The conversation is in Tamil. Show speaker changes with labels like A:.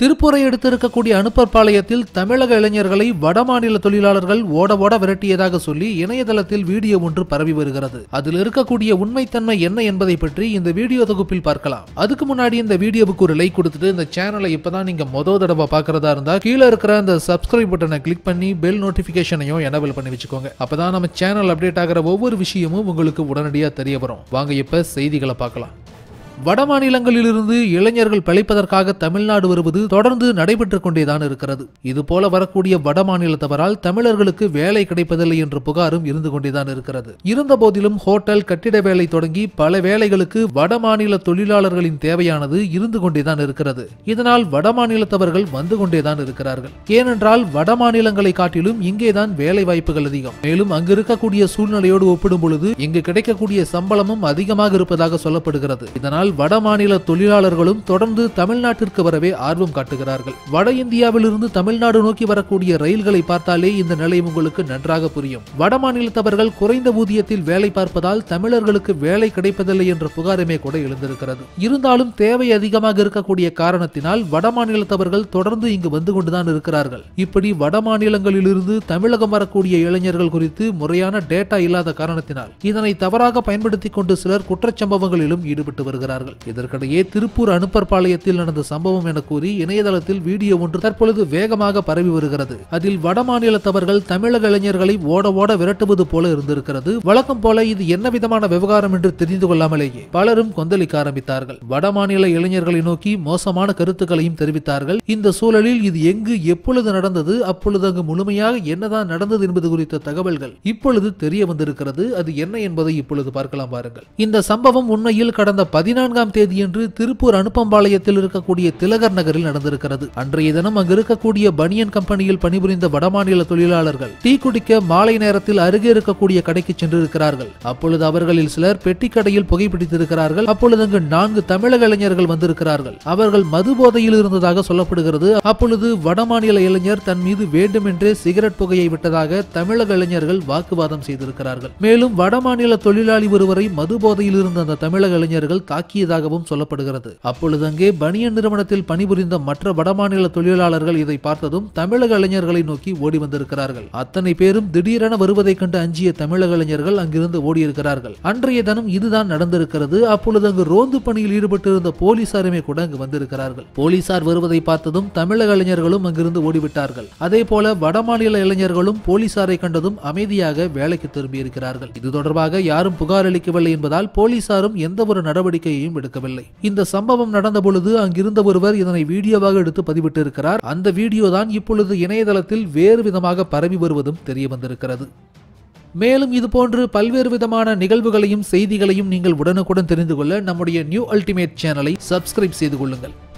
A: திருப்பூரை எடுத்திருக்கக்கூடிய அனுப்பற்பாளையத்தில் தமிழக இளைஞர்களை வடமாநில தொழிலாளர்கள் ஓட ஓட விரட்டியதாக சொல்லி இணையதளத்தில் வீடியோ ஒன்று பரவி வருகிறது அதில் இருக்கக்கூடிய உண்மைத்தன்மை என்ன என்பதை பற்றி இந்த வீடியோ தொகுப்பில் பார்க்கலாம் அதுக்கு முன்னாடி இந்த வீடியோவுக்கு ஒரு லைக் கொடுத்துட்டு இந்த சேனலை இப்பதான் நீங்க மொத தடவை பார்க்கறதா இருந்தா கீழே இருக்கிற அந்த சப்ஸ்கிரைப் பட்டனை கிளிக் பண்ணி பெல் நோட்டிபிகேஷனையும் எனபிள் பண்ணி வச்சுக்கோங்க அப்பதான் நம்ம சேனல் அப்டேட் ஆகிற ஒவ்வொரு விஷயமும் உங்களுக்கு உடனடியாக தெரிய வரும் வாங்க இப்ப செய்திகளை பார்க்கலாம் வட மாநிலங்களிலிருந்து இளைஞர்கள் பிழைப்பதற்காக தமிழ்நாடு வருவது தொடர்ந்து நடைபெற்றுக் கொண்டேதான் இருக்கிறது இது போல வரக்கூடிய வட மாநிலத்தவரால் தமிழர்களுக்கு வேலை கிடைப்பதில்லை என்ற புகாரும் இருந்து கொண்டேதான் இருக்கிறது இருந்த போதிலும் ஹோட்டல் கட்டிட வேலை தொடங்கி பல வேலைகளுக்கு வட மாநில தொழிலாளர்களின் தேவையானது இருந்து கொண்டேதான் இருக்கிறது இதனால் வட மாநிலத்தவர்கள் வந்து கொண்டேதான் இருக்கிறார்கள் ஏனென்றால் வட மாநிலங்களை காட்டிலும் இங்கேதான் வேலை வாய்ப்புகள் அதிகம் மேலும் அங்கு இருக்கக்கூடிய சூழ்நிலையோடு ஒப்பிடும் பொழுது இங்கு கிடைக்கக்கூடிய சம்பளமும் அதிகமாக இருப்பதாக சொல்லப்படுகிறது இதனால் வட மாநில தொழிலாளர்களும் தொடர்ந்து தமிழ்நாட்டிற்கு வரவே ஆர்வம் காட்டுகிறார்கள் வட இந்தியாவிலிருந்து தமிழ்நாடு நோக்கி வரக்கூடிய ரயில்களை பார்த்தாலே இந்த நிலை உங்களுக்கு நன்றாக புரியும் வட மாநிலத்தவர்கள் குறைந்த ஊதியத்தில் வேலை பார்ப்பதால் தமிழர்களுக்கு வேலை கிடைப்பதில்லை என்ற புகாருமே கூட எழுந்திருக்கிறது இருந்தாலும் தேவை அதிகமாக இருக்கக்கூடிய காரணத்தினால் வட மாநிலத்தவர்கள் தொடர்ந்து இங்கு வந்து கொண்டுதான் இருக்கிறார்கள் இப்படி வட மாநிலங்களிலிருந்து தமிழகம் வரக்கூடிய இளைஞர்கள் குறித்து முறையான டேட்டா இல்லாத காரணத்தினால் இதனை தவறாக பயன்படுத்திக் கொண்டு சிலர் குற்றச்சம்பவங்களிலும் ஈடுபட்டு வருகிறார்கள் இதற்கிடையே திருப்பூர் அனுப்பற்பாளையத்தில் நடந்த சம்பவம் என கூறி இணையதளத்தில் வீடியோ ஒன்று தற்பொழுது வேகமாக பரவி வருகிறது அதில் வட மாநிலத்தவர்கள் தமிழக இளைஞர்களை ஓட ஓட விரட்டுவது போல இருந்திருக்கிறது வழக்கம் போல இது என்ன விதமான விவகாரம் என்று தெரிந்து கொள்ளாமலேயே பலரும் கொந்தளிக்க ஆரம்பித்தார்கள் வட மாநில இளைஞர்களை நோக்கி மோசமான கருத்துக்களையும் தெரிவித்தார்கள் இந்த சூழலில் இது எங்கு எப்பொழுது நடந்தது அப்பொழுது அங்கு முழுமையாக என்னதான் நடந்தது என்பது குறித்த தகவல்கள் இப்பொழுது தெரிய வந்திருக்கிறது அது என்ன என்பதை இப்பொழுது பார்க்கலாம் பாருங்கள் இந்த சம்பவம் உண்மையில் கடந்த பதினான்காம் தேதியன்று திருப்பூர் அனுப்பம்பாளையத்தில் இருக்கக்கூடிய திலகர் நகரில் நடந்திருக்கிறது அன்றைய தினம் அங்கு இருக்கக்கூடிய பனியன் கம்பெனியில் பணிபுரிந்த வடமாநில தொழிலாளர்கள் டீ குடிக்க மாலை நேரத்தில் அருகே இருக்கக்கூடிய கடைக்கு சென்றிருக்கிறார்கள் அப்பொழுது அவர்களில் சிலர் பெட்டி கடையில் புகைப்பிடித்திருக்கிறார்கள் அப்பொழுது அங்கு நான்கு தமிழக இளைஞர்கள் வந்திருக்கிறார்கள் அவர்கள் மது போதையில் இருந்ததாக சொல்லப்படுகிறது அப்பொழுது வடமாநில இளைஞர் தன் மீது வேண்டுமென்றே சிகரெட் புகையை விட்டதாக தமிழக இளைஞர்கள் வாக்குவாதம் செய்திருக்கிறார்கள் மேலும் வடமாநில தொழிலாளி ஒருவரை மது போதையில் இருந்த அந்த தமிழக இளைஞர்கள் தாக்கியதாகவும் சொல்லப்படுகிறது அப்பொழுது அங்கே பனியன் நிறுவனத்தில் பணிபுரிந்த மற்ற வடமாநில தொழிலாளர்கள் இதை பார்த்ததும் தமிழக இளைஞர்களை நோக்கி ஓடி வந்திருக்கிறார்கள் அத்தனை பேரும் திடீரென வருவதைக் கண்டு அஞ்சிய தமிழக இளைஞர்கள் அங்கிருந்து ஓடியிருக்கிறார்கள் அன்றைய தினம் இதுதான் நடந்திருக்கிறது அப்பொழுது அங்கு ரோந்து பணியில் ஈடுபட்டிருந்த போலீசாருமே கூட அங்கு வந்திருக்கிறார்கள் போலீசார் வருவதை பார்த்ததும் தமிழக இளைஞர்களும் அங்கிருந்து ஓடிவிட்டார்கள் அதே போல வடமாநில இளைஞர்களும் போலீசாரை கண்டதும் அமைதியாக வேலைக்கு திரும்பியிருக்கிறார்கள் இது தொடர்பாக யாரும் புகார் அளிக்கவில்லை என்பதால் போலீசாரும் எந்த ஒரு நடவடிக்கையையும் எடுக்கவில்லை இந்த சம்பவம் நடந்த பொழுது அங்கிருந்த ஒருவர் இதனை வீடியோவாக எடுத்து பதிவிட்டு இருக்கிறார் அந்த வீடியோ தான் இப்பொழுது இணையதளத்தில் வேறு விதமாக பரவி வருவதும் தெரிய வந்திருக்கிறது மேலும் இது போன்று பல்வேறு விதமான நிகழ்வுகளையும் செய்திகளையும் நீங்கள் உடனுக்குடன் தெரிந்து கொள்ள நம்முடைய நியூ அல்டிமேட் சேனலை சப்ஸ்கிரைப் செய்து கொள்ளுங்கள்